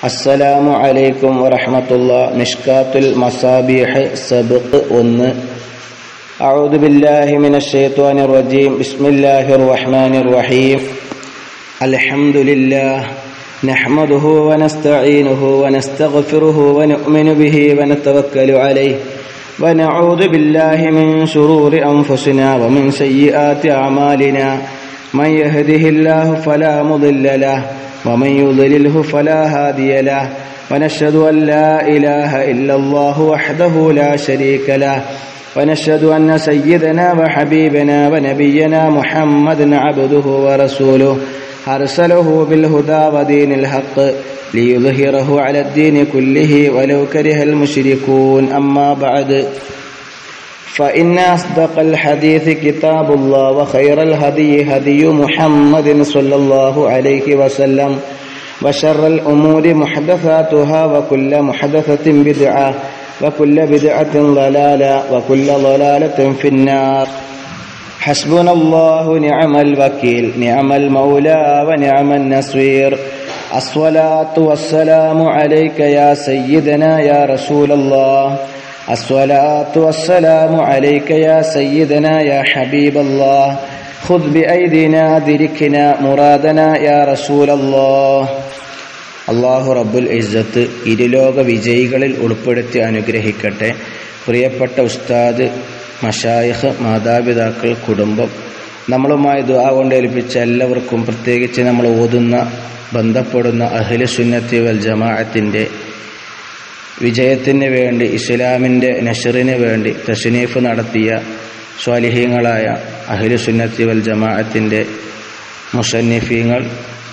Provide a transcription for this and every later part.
السلام عليكم ورحمة الله مشكاة المصابيح سبق ون أعوذ بالله من الشيطان الرجيم بسم الله الرحمن الرحيم الحمد لله نحمده ونستعينه ونستغفره ونؤمن به ونتوكل عليه ونعوذ بالله من شرور أنفسنا ومن سيئات أعمالنا من يهده الله فلا مضل له ومن يضلله فلا هادي له ونشهد أن لا إله إلا الله وحده لا شريك له ونشهد أن سيدنا وحبيبنا ونبينا محمد عبده ورسوله أرسله بالهدى ودين الحق ليظهره على الدين كله ولو كره المشركون أما بعد فإن أصدق الحديث كتاب الله وخير الهدي هدي محمد صلى الله عليه وسلم وشر الأمور محدثاتها وكل محدثة بدعة وكل بدعة ضلالة وكل ضلالة في النار حسبنا الله نعم الوكيل نعم المولى ونعم النصير الصلاة والسلام عليك يا سيدنا يا رسول الله الصلاة والسلام عليك يا سيدنا يا حبيب الله خذ بأيدينا دركنا مرادنا يا رسول الله അള്ളാഹു റബ്ബുൽ ഇസ്സത്ത് ഇരുലോക വിജയികളിൽ ഉൾപ്പെടുത്തി അനുഗ്രഹിക്കട്ടെ പ്രിയപ്പെട്ട ഉസ്താദ് മഷായിഖ് മാതാപിതാക്കൾ കുടുംബം നമ്മളുമായി ദുആ കൊണ്ട് ഏൽപ്പിച്ച എല്ലാവർക്കും പ്രത്യേകിച്ച് നമ്മൾ ഓതുന്ന ബന്ധപ്പെടുന്ന അഖില സുന്നത്തി വൽ ജമാഅത്തിൻ്റെ വിജയത്തിന് വേണ്ടി ഇസ്ലാമിൻ്റെ നഷറിന് വേണ്ടി തസ്നീഫ് നടത്തിയ സ്വാലിഹീങ്ങളായ അഖില സുന്നത്തി വൽ ജമാഅത്തിൻ്റെ മുസന്നിഫീങ്ങൾ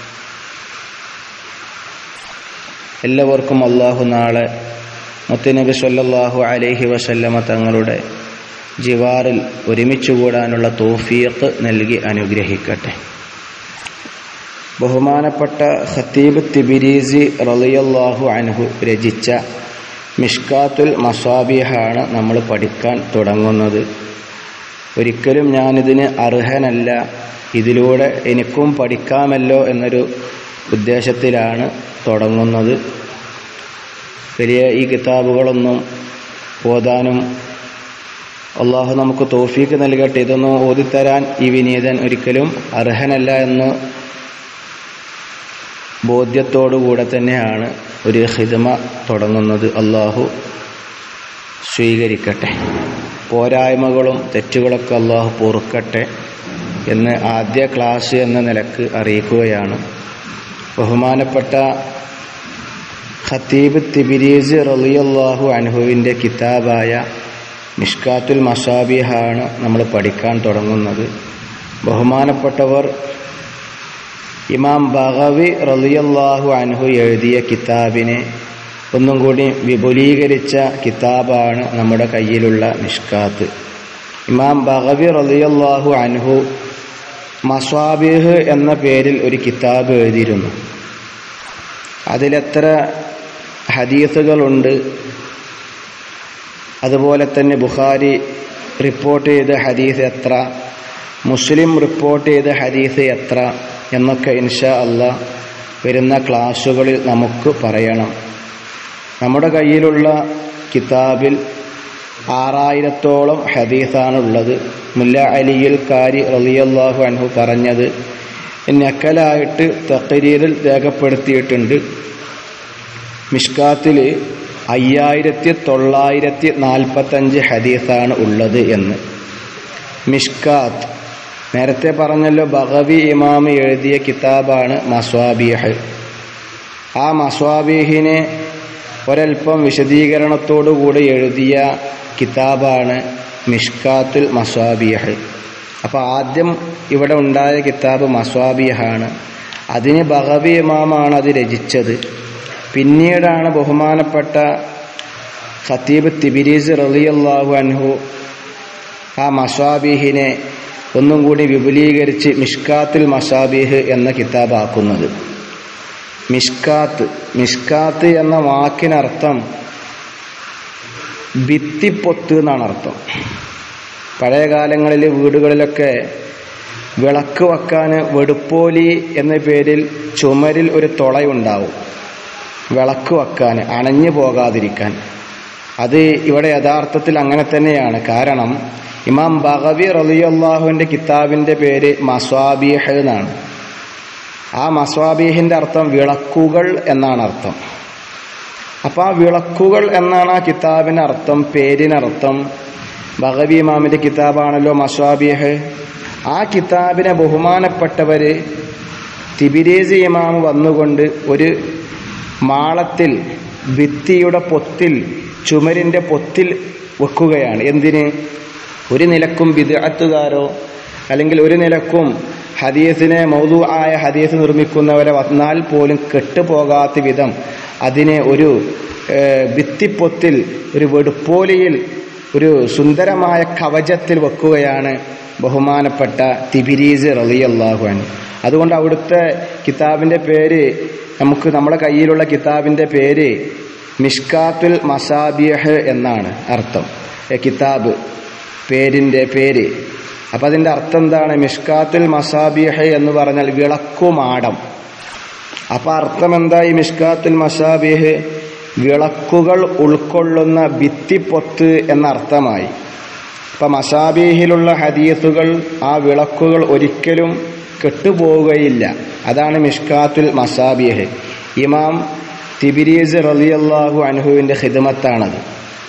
എല്ലാവർക്കും അള്ളാഹു നാളെ മുത്തനബി സല്ലല്ലാഹു അലൈഹി വസല്ലമ തങ്ങളുടെ ജിവാറിൽ ഒരുമിച്ച് കൂടാനുള്ള തോഫീഖ് നൽകി അനുഗ്രഹിക്കട്ടെ ബഹുമാനപ്പെട്ട ഖത്തീബ് തിബിരീസി റളിയല്ലാഹു അൻഹു രചിച്ച മിഷ്കാത്തുൽ മസാബിഹാണ് നമ്മൾ പഠിക്കാൻ തുടങ്ങുന്നത് ഒരിക്കലും ഞാനിതിന് അർഹനല്ല ഇതിലൂടെ എനിക്കും പഠിക്കാമല്ലോ എന്നൊരു ഉദ്ദേശത്തിലാണ് തുടങ്ങുന്നത് വലിയ ഈ കിതാബുകളൊന്നും ഓതാനും അള്ളാഹു നമുക്ക് തോഫീക്ക് നൽകട്ടെ ഇതൊന്നും ഓതിത്തരാൻ ഈ വിനീതൻ ഒരിക്കലും അർഹനല്ല എന്ന് ബോധ്യത്തോടുകൂടെ തന്നെയാണ് ഒരു ഹിദമ തുടങ്ങുന്നത് അള്ളാഹു സ്വീകരിക്കട്ടെ പോരായ്മകളും തെറ്റുകളൊക്കെ അള്ളാഹു പൊറുക്കട്ടെ എന്ന് ആദ്യ ക്ലാസ് എന്ന നിലക്ക് അറിയിക്കുകയാണ് ബഹുമാനപ്പെട്ട ഖത്തീബ് തിബിരീസ് റളിയല്ലാഹു അൻഹുവിൻ്റെ കിതാബായ മിഷ്കാത്തുൽ മസാബിഹാണ് നമ്മൾ പഠിക്കാൻ തുടങ്ങുന്നത് ബഹുമാനപ്പെട്ടവർ ഇമാം ബഗവി റളിയല്ലാഹു അൻഹു എഴുതിയ കിതാബിനെ ഒന്നും കൂടി വിപുലീകരിച്ച കിതാബാണ് നമ്മുടെ കയ്യിലുള്ള മിഷ്കാത്ത് ഇമാം ബഗവി റളിയല്ലാഹു അൻഹു മസ്വാബിഹ് എന്ന പേരിൽ ഒരു കിതാബ് എഴുതിയിരുന്നു അതിലെത്ര ഹദീസുകളുണ്ട് അതുപോലെ തന്നെ ബുഖാരി റിപ്പോർട്ട് ചെയ്ത ഹദീസ് എത്ര മുസ്ലിം റിപ്പോർട്ട് ചെയ്ത ഹദീസ് എത്ര എന്നൊക്കെ ഇൻഷാ അല്ല വരുന്ന ക്ലാസ്സുകളിൽ നമുക്ക് പറയണം നമ്മുടെ കയ്യിലുള്ള കിതാബിൽ ആറായിരത്തോളം ഹദീസാണുള്ളത് മുല്ല അലിയിൽ കാരി റളിയല്ലാഹു അൻഹു പറഞ്ഞത് നക്കലായിട്ട് തക്കരീരിൽ രേഖപ്പെടുത്തിയിട്ടുണ്ട് മിഷ്കാത്തിൽ അയ്യായിരത്തി തൊള്ളായിരത്തി നാൽപ്പത്തഞ്ച് ഹദീസാണ് ഉള്ളത് എന്ന് മിഷ്കാത്ത് നേരത്തെ പറഞ്ഞല്ലോ ബഗവി ഇമാമ് എഴുതിയ കിതാബാണ് മസ്വാബിഹ് ആ മസ്വാബിഹിനെ ഒരൽപ്പം വിശദീകരണത്തോടുകൂടി എഴുതിയ കിതാബാണ് മിഷ്കാത്തുൽ മസ്വാബിഹ് അപ്പോൾ ആദ്യം ഇവിടെ ഉണ്ടായ കിതാബ് മസ്വാബിഹാണ് അതിന് ബഗവി ഇമാമാണ് അത് രചിച്ചത് പിന്നീടാണ് ബഹുമാനപ്പെട്ട ഖത്തീബ് തിബിരീസ് റളിയല്ലാഹു അൻഹു ആ മസ്വാബിഹിനെ ഒന്നും കൂടി വിപുലീകരിച്ച് മിഷ്കാത്തുൽ മസാബിഹ് എന്ന കിതാബാക്കുന്നത് മിഷ്കാത്ത് മിഷ്കാത്ത് എന്ന വാക്കിനർത്ഥം ഭിത്തിപ്പൊത്ത് എന്നാണ് അർത്ഥം പഴയ കാലങ്ങളിൽ വീടുകളിലൊക്കെ വിളക്ക് വെക്കാൻ വെടുപ്പോലി എന്ന പേരിൽ ചുമരിൽ ഒരു തുളയുണ്ടാവും വിളക്ക് വെക്കാൻ അണഞ്ഞു പോകാതിരിക്കാൻ അത് ഇവിടെ യഥാർത്ഥത്തിൽ അങ്ങനെ തന്നെയാണ് കാരണം ഇമാം ബഹവി റലിയല്ലാഹുവിൻ്റെ കിതാബിൻ്റെ പേര് മസ്വാബീഹ് എന്നാണ് ആ മസ്വാബീഹിൻ്റെ അർത്ഥം വിളക്കുകൾ എന്നാണ് അർത്ഥം അപ്പോൾ ആ വിളക്കുകൾ എന്നാണ് ആ കിതാബിന് അർത്ഥം പേരിനർത്ഥം ബഹവി ഇമാമിൻ്റെ കിതാബാണല്ലോ മസ്വാബീഹ് ആ കിതാബിനെ ബഹുമാനപ്പെട്ടവർ തിബിരേസ് ഇമാം വന്നുകൊണ്ട് ഒരു മാളത്തിൽ ഭിത്തിയുടെ പൊത്തിൽ ചുമരിൻ്റെ പൊത്തിൽ വെക്കുകയാണ് എന്തിന് ഒരു നിലക്കും വിദഗ്ധക്കാരോ അല്ലെങ്കിൽ ഒരു നിലക്കും ഹദീസിനെ മൗതു ആയ ഹദീസ് നിർമ്മിക്കുന്നവരെ വന്നാൽ പോലും കെട്ടുപോകാത്ത വിധം അതിനെ ഒരു ഏഹ്, ഭിത്തിപ്പൊത്തിൽ ഒരു വെടുപ്പോലിയിൽ ഒരു സുന്ദരമായ കവചത്തിൽ വെക്കുകയാണ് ബഹുമാനപ്പെട്ട തിബിരീസ് റളിയല്ലാഹു അൻഹു അതുകൊണ്ട് അവിടുത്തെ കിതാബിൻ്റെ പേര് നമുക്ക് നമ്മുടെ കയ്യിലുള്ള കിതാബിൻ്റെ പേര് മിഷ്കാത്തുൽ മസാബിയഹ് എന്നാണ് അർത്ഥം എ കിതാബ് പേരിൻ്റെ പേര് അപ്പം അതിൻ്റെ അർത്ഥം എന്താണ് മിഷ്കാത്തുൽ മസാബിയഹ് എന്ന് പറഞ്ഞാൽ വിളക്കുമാടം അപ്പം അർത്ഥം എന്താ ഈ മിഷ്കാത്തുൽ മസാബിഹ് വിളക്കുകൾ ഉൾക്കൊള്ളുന്ന ഭിത്തിപ്പൊത്ത് എന്നർത്ഥമായി അപ്പം മസാബീഹിലുള്ള ഹദീസുകൾ ആ വിളക്കുകൾ ഒരിക്കലും കെട്ടുപോവുകയില്ല അതാണ് മിഷ്കാത്തുൽ മസാബിഹ് ഇമാം തിബിരീസ് റളിയല്ലാഹു അൻഹുവിൻ്റെ ഹിദമത്താണത്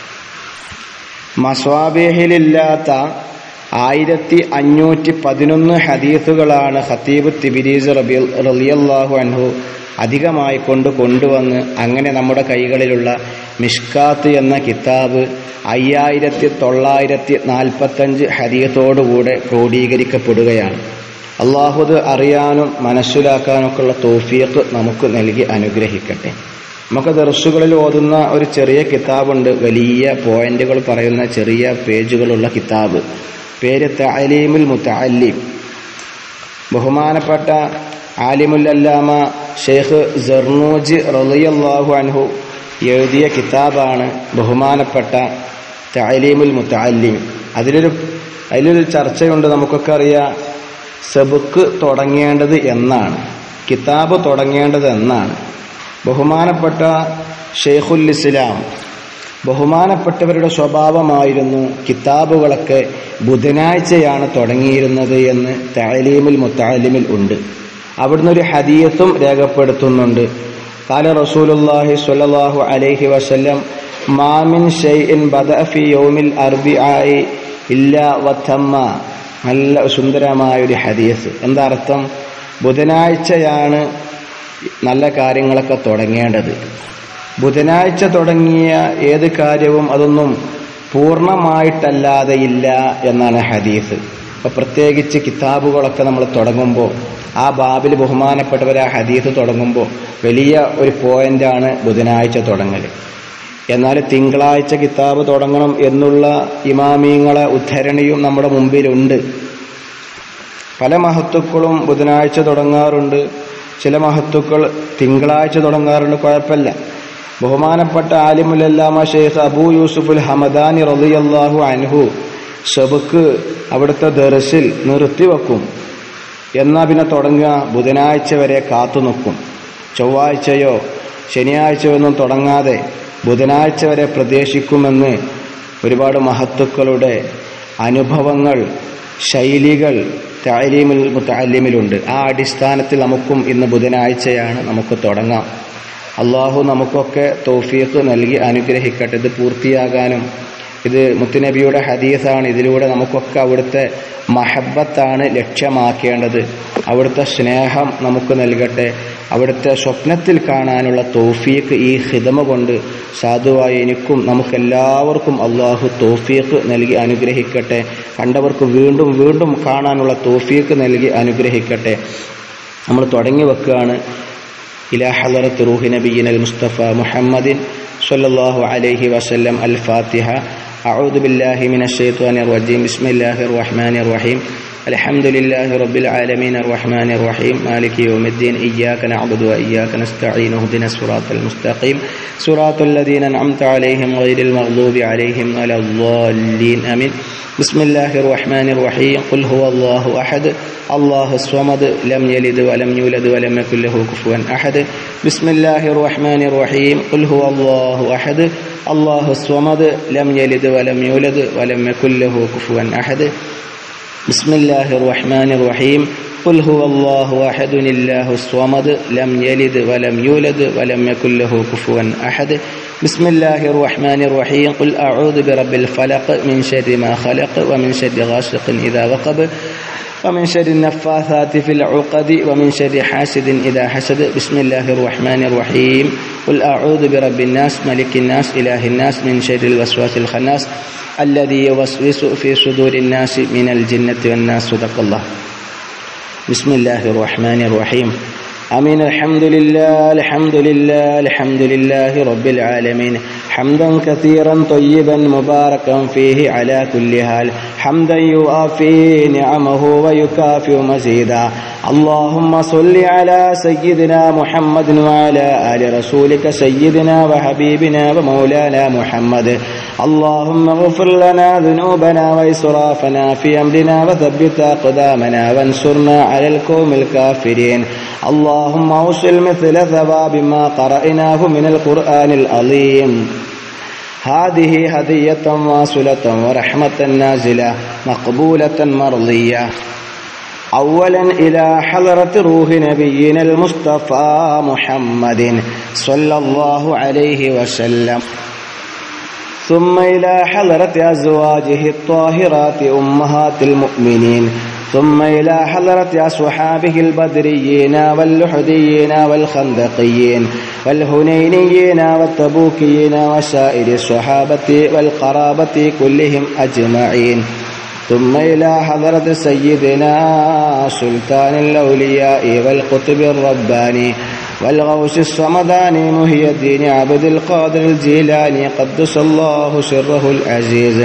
മസ്വാബിഹിലില്ലാത്ത ആയിരത്തി അഞ്ഞൂറ്റി പതിനൊന്ന് ഹദീസുകളാണ് ഖത്തീബ് തിബിരീസ് റബി റളിയല്ലാഹു അൻഹു അധികമായി കൊണ്ട് കൊണ്ടുവന്ന് അങ്ങനെ നമ്മുടെ കൈകളിലുള്ള മിഷ്കാത്ത് എന്ന കിതാബ് അയ്യായിരത്തി തൊള്ളായിരത്തി നാൽപ്പത്തഞ്ച് ഹദീസോടുകൂടെ ക്രോഡീകരിക്കപ്പെടുകയാണ് അള്ളാഹുദ് അറിയാനും മനസ്സിലാക്കാനൊക്കെ ഉള്ള തോഫിയക്ക് നമുക്ക് നൽകി അനുഗ്രഹിക്കട്ടെ നമുക്ക് ദർസുകളിൽ ഓതുന്ന ഒരു ചെറിയ കിതാബുണ്ട് വലിയ പോയിന്റുകൾ പറയുന്ന ചെറിയ പേജുകളുള്ള കിതാബ് പേര് തഅലീമുൽ മുത്തഅല്ലിം ബഹുമാനപ്പെട്ട ആലിമുൽ അല്ലാമ ഷെയ്ഖ് ജർനൂജ് റളിയല്ലാഹു അൻഹു എഴുതിയ കിതാബാണ് ബഹുമാനപ്പെട്ട തഅലീമുൽ മുത്തഅല്ലിം അതിലൊരു അതിലൊരു ചർച്ചയുണ്ട് നമുക്കൊക്കെ അറിയാം സബുക്ക് തുടങ്ങേണ്ടത് എന്നാണ് കിതാബ് തുടങ്ങേണ്ടത് എന്നാണ് ബഹുമാനപ്പെട്ട ഷെയ്ഖുൽ ഇസ്ലാം ബഹുമാനപ്പെട്ടവരുടെ സ്വഭാവമായിരുന്നു കിതാബുകളൊക്കെ ബുധനാഴ്ചയാണ് തുടങ്ങിയിരുന്നത് എന്ന് തഅലീമുൽ മുത്തഅലിമിൽ ഉണ്ട് അവിടുന്ന് ഒരു ഹദീയത്തും രേഖപ്പെടുത്തുന്നുണ്ട് കാല റസൂലുള്ളാഹി സ്വല്ലല്ലാഹു അലൈഹി വസല്ലം മാമിൻ ഷൈഇൻ ബദഅ ഫി യൗമിൽ അർബിആയി ഇല്ലാ വതമ്മ നല്ല സുന്ദരമായ ഒരു ഹദീസ് എന്താ അർത്ഥം ബുധനാഴ്ചയാണ് നല്ല കാര്യങ്ങളൊക്കെ തുടങ്ങേണ്ടത് ബുധനാഴ്ച തുടങ്ങിയ ഏത് കാര്യവും അതൊന്നും പൂർണ്ണമായിട്ടല്ലാതെ ഇല്ല എന്നാണ് ഹദീസ് അപ്പോൾ പ്രത്യേകിച്ച് കിതാബുകളൊക്കെ നമ്മൾ തുടങ്ങുമ്പോൾ ആ ബാബിൽ ബഹുമാനപ്പെട്ടവർ ആ ഹദീസ് തുടങ്ങുമ്പോൾ വലിയ ഒരു പോയിന്റാണ് ബുധനാഴ്ച തുടങ്ങൽ എന്നാൽ തിങ്കളാഴ്ച കിതാബ് തുടങ്ങണം എന്നുള്ള ഇമാമീങ്ങളെ ഉദ്ധരണിയും നമ്മുടെ മുമ്പിലുണ്ട് പല മഹത്തുക്കളും ബുധനാഴ്ച തുടങ്ങാറുണ്ട് ചില മഹത്തുക്കൾ തിങ്കളാഴ്ച തുടങ്ങാറുണ്ട് കുഴപ്പമില്ല ബഹുമാനപ്പെട്ട ആലിമുലല്ലാമ ഷെയ്ഖ് അബൂ യൂസുഫുൽ ഹമദാനി റളിയല്ലാഹു അൻഹു ഷബക്ക് അവിടുത്തെ ദർസിൽ നിർത്തിവെക്കും എന്നാൽ പിന്നെ തുടങ്ങുക ബുധനാഴ്ച വരെ കാത്തു നിൽക്കും ചൊവ്വാഴ്ചയോ ശനിയാഴ്ചയോ ഒന്നും തുടങ്ങാതെ ബുധനാഴ്ച വരെ പ്രതീക്ഷിക്കുമെന്ന് ഒരുപാട് മഹത്തുക്കളുടെ അനുഭവങ്ങൾ ശൈലികൾ താലീമിൽ മുത്താലിമിലുണ്ട് ആ അടിസ്ഥാനത്തിൽ നമുക്കും ഇന്ന് ബുധനാഴ്ചയാണ് നമുക്ക് തുടങ്ങാം അള്ളാഹു നമുക്കൊക്കെ തൗഫീഖ് നൽകി അനുഗ്രഹിക്കട്ടെ ഇത് പൂർത്തിയാകാനും ഇത് മുത്തുനബിയുടെ ഹദീസാണ് ഇതിലൂടെ നമുക്കൊക്കെ അവിടുത്തെ മഹബത്താണ് ലക്ഷ്യമാക്കേണ്ടത് അവിടുത്തെ സ്നേഹം നമുക്ക് നൽകട്ടെ അവിടുത്തെ സ്വപ്നത്തിൽ കാണാനുള്ള തൗഫീഖ് ഈ ഹിതമ കൊണ്ട് സാധുവായി എനിക്കും നമുക്കെല്ലാവർക്കും അള്ളാഹു തൗഫീഖ് നൽകി അനുഗ്രഹിക്കട്ടെ കണ്ടവർക്ക് വീണ്ടും വീണ്ടും കാണാനുള്ള തൗഫീഖ് നൽകി അനുഗ്രഹിക്കട്ടെ നമ്മൾ തുടങ്ങി വെക്കുകയാണ് إلى حضرة روح نبينا المصطفى محمد صلى الله عليه وسلم الفاتحة أعوذ بالله من الشيطان الرجيم بسم الله الرحمن الرحيم الحمد لله رب العالمين الرحمن الرحيم مالك يوم الدين إياك نعبد وإياك نستعين اهدنا الصراط المستقيم صراط الذين أنعمت عليهم غير المغضوب عليهم ولا الضالين آمين بسم الله الرحمن الرحيم قل هو الله أحد الله الصمد لم يلد ولم يولد ولم يكن له كفوا أحد بسم الله الرحمن الرحيم قل هو الله أحد الله الصمد لم يلد ولم يولد ولم يكن له كفوا أحد بسم الله الرحمن الرحيم قل هو الله أحد الله الصمد لم يلد ولم يولد ولم يكن له كفوا أحد بسم الله الرحمن الرحيم قل أعوذ برب الفلق من شر ما خلق ومن شر غاسق إذا وقب ومن شر النفاثات في العقد ومن شر حاسد إذا حسد بسم الله الرحمن الرحيم قل أعوذ برب الناس ملك الناس إله الناس من شر الوسواس الخناس الذي يوسوس في صدور الناس من الجنة والناس صدق الله بسم الله الرحمن الرحيم أمين الحمد لله الحمد لله الحمد لله رب العالمين حمدا كثيرا طيبا مباركا فيه على كل حال حمدا يوافي نعمه ويكافئ مزيدا اللهم صل على سيدنا محمد وعلى آل رسولك سيدنا وحبيبنا ومولانا محمد اللهم اغفر لنا ذنوبنا وإسرافنا في أمرنا وثبت أقدامنا وانصرنا على القوم الكافرين اللهم اوصل مثل ثواب ما قرأناه من القرآن العظيم هذه هدية واصلة ورحمة نازلة مقبولة مرضية أولا إلى حضرة روح نبينا المصطفى محمد صلى الله عليه وسلم ثم إلى حضرة أزواجه الطاهرات أمهات المؤمنين ثم إلى حضرة أصحابه البدريين واللحديين والخندقيين والهنينيين والتبوكيين وسائر الصحابة والقرابة كلهم أجمعين ثم إلى حضرة سيدنا سلطان الأولياء والقطب الرباني والغوث الصمداني مهي الدين عبد القادر الجيلاني قدس الله سره العزيز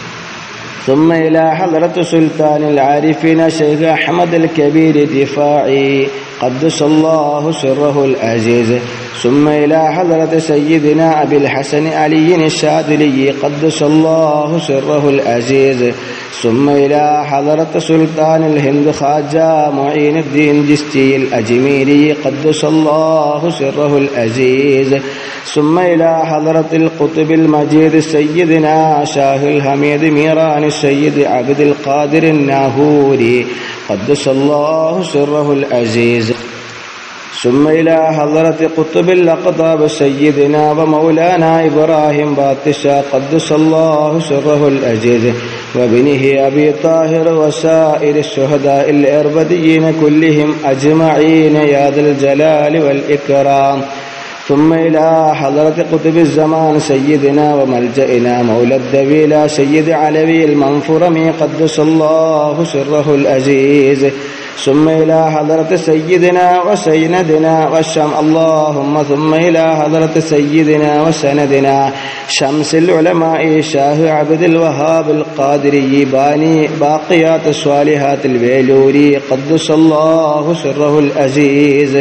ثم إلى حضرة سلطان العارفين شيخ أحمد الكبير دفاعي قدس الله سره العزيز ثم إلى حضرة سيدنا أبي الحسن علي الشاذلي قدس الله سره العزيز ثم إلى حضرة سلطان الهند خواجة معين الدين جستي الأجميري قدس الله سره العزيز ثم إلى حضرة القطب المجيد سيدنا شاه الحميد ميران السيد عبد القادر الناهوري قدس الله سره العزيز ثم إلى حضرة قطب الأقطاب سيدنا ومولانا إبراهيم باتشا قدس الله سره الأجيز وابنه أبي طاهر وسائر الشهداء الأربديين كلهم أجمعين يا ذا الجلال والإكرام ثم إلى حضرة قطب الزمان سيدنا وملجئنا مولى الدبيلة سيد علوي المنفرمي قدس الله سره العزيز ثم إلى حضرة سيدنا وسيندنا والشم اللهم ثم إلى حضرة سيدنا وسندنا شمس العلماء شاه عبد الوهاب القادري باني باقيات الصالحات البيلوري قدس الله سره العزيز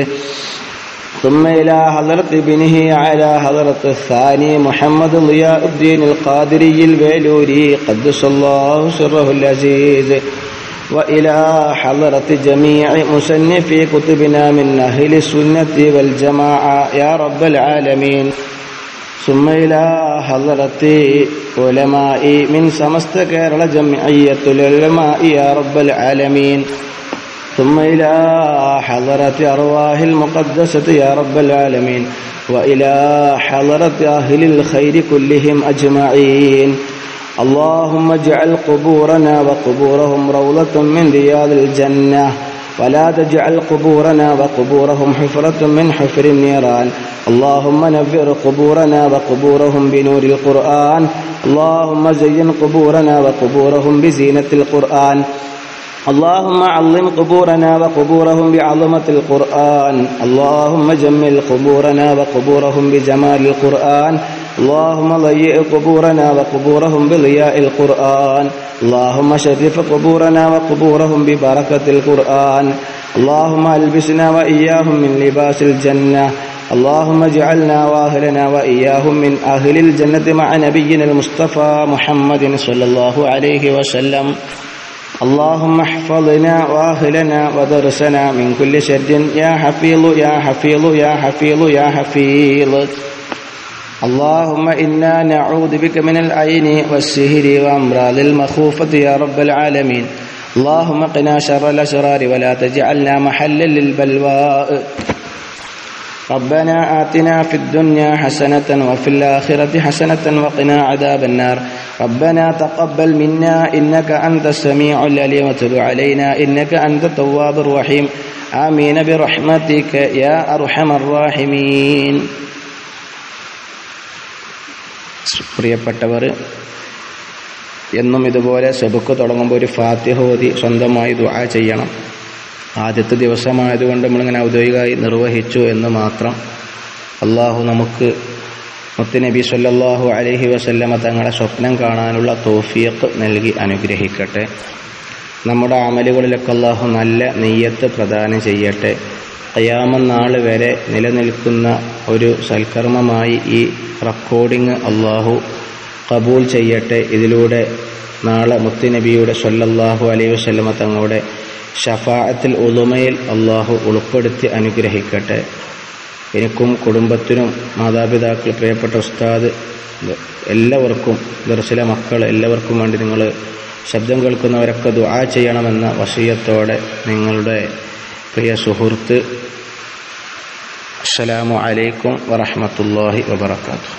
ثم إلى حضرة ابنه على حضرة الثاني محمد ضياء الدين القادري البيلوري قدس الله سره العزيز وإلى حضرة جميع مصنفي كتبنا من أهل السنة والجماعة يا رب العالمين ثم إلى حضرة علماء من سمست كيرل جمعية العلماء يا رب العالمين ثم إلى حضرة أرواح المقدسة يا رب العالمين وإلى حضرة أهل الخير كلهم أجمعين اللهم اجعل قبورنا وقبورهم روضة من رياض الجنة ولا تجعل قبورنا وقبورهم حفرة من حفر النيران اللهم نفر قبورنا وقبورهم بنور القرآن اللهم زين قبورنا وقبورهم بزينة القرآن اللهم علم قبورنا وقبورهم بعظمة القرآن اللهم جمل قبورنا وقبورهم بجمال القرآن اللهم ضيئ قبورنا وقبورهم بضياء القرآن اللهم شرف قبورنا وقبورهم ببركة القرآن اللهم ألبسنا وإياهم من لباس الجنة اللهم اجعلنا واهلنا وإياهم من أهل الجنة مع نبينا المصطفى محمد صلى الله عليه وسلم اللهم احفظنا واهلنا ودرسنا من كل شر يا حفيظ يا حفيظ يا حفيظ يا حفيظ اللهم إنا نعوذ بك من العين والسهر وأمراض المخوفة يا رب العالمين اللهم قنا شر الأشرار ولا تجعلنا محلا للبلواء ربنا آتنا في الدنيا حسنة وفي الآخرة حسنة وقنا عذاب النار ربنا تقبل منا إنك أنت السميع العليم وتب علينا إنك أنت التواب الرحيم آمين برحمتك يا أرحم الراحمين പ്രിയപ്പെട്ടവർ എന്നും ഇതുപോലെ സെബുക്ക് തുടങ്ങുമ്പോൾ ഒരു ഫാത്തിഹ ഓതി സ്വന്തമായി ദുആ ചെയ്യണം ആദ്യത്തെ ദിവസമായതുകൊണ്ട് നമ്മളിങ്ങനെ ഔദ്യോഗികമായി നിർവഹിച്ചു എന്ന് മാത്രം അള്ളാഹു നമുക്ക് മുത്തുനബി സല്ലല്ലാഹു അലൈഹി വസല്ലമ തങ്ങളെ സ്വപ്നം കാണാനുള്ള തോഫിയക്ക് നൽകി അനുഗ്രഹിക്കട്ടെ നമ്മുടെ അമലുകളിലൊക്കെ അള്ളാഹു നല്ല നെയ്യത്ത് പ്രദാനം ചെയ്യട്ടെ കയാമം നാൾ വരെ നിലനിൽക്കുന്ന ഒരു സൽക്കർമ്മമായി ഈ റെക്കോർഡിങ് അള്ളാഹു കബൂൽ ചെയ്യട്ടെ ഇതിലൂടെ നാളെ മുത്തുനബിയുടെ സല്ലല്ലാഹു അലൈഹി വസല്ലമ തങ്ങളുടെ ഷഫാഅത്തിൽ ഉളുമയിൽ അള്ളാഹു ഉൾപ്പെടുത്തി അനുഗ്രഹിക്കട്ടെ എനിക്കും കുടുംബത്തിനും മാതാപിതാക്കൾ പ്രിയപ്പെട്ട ഉസ്താദ് എല്ലാവർക്കും ദർശന മക്കൾ എല്ലാവർക്കും വേണ്ടി നിങ്ങൾ ശബ്ദം കേൾക്കുന്നവരൊക്കെ ദുആ ചെയ്യണമെന്ന വസീയത്തോടെ നിങ്ങളുടെ പ്രിയ സുഹൃത്ത് അസ്സലാമു അലൈക്കും വറഹ്മത്തുള്ളാഹി വബറകാതുഹു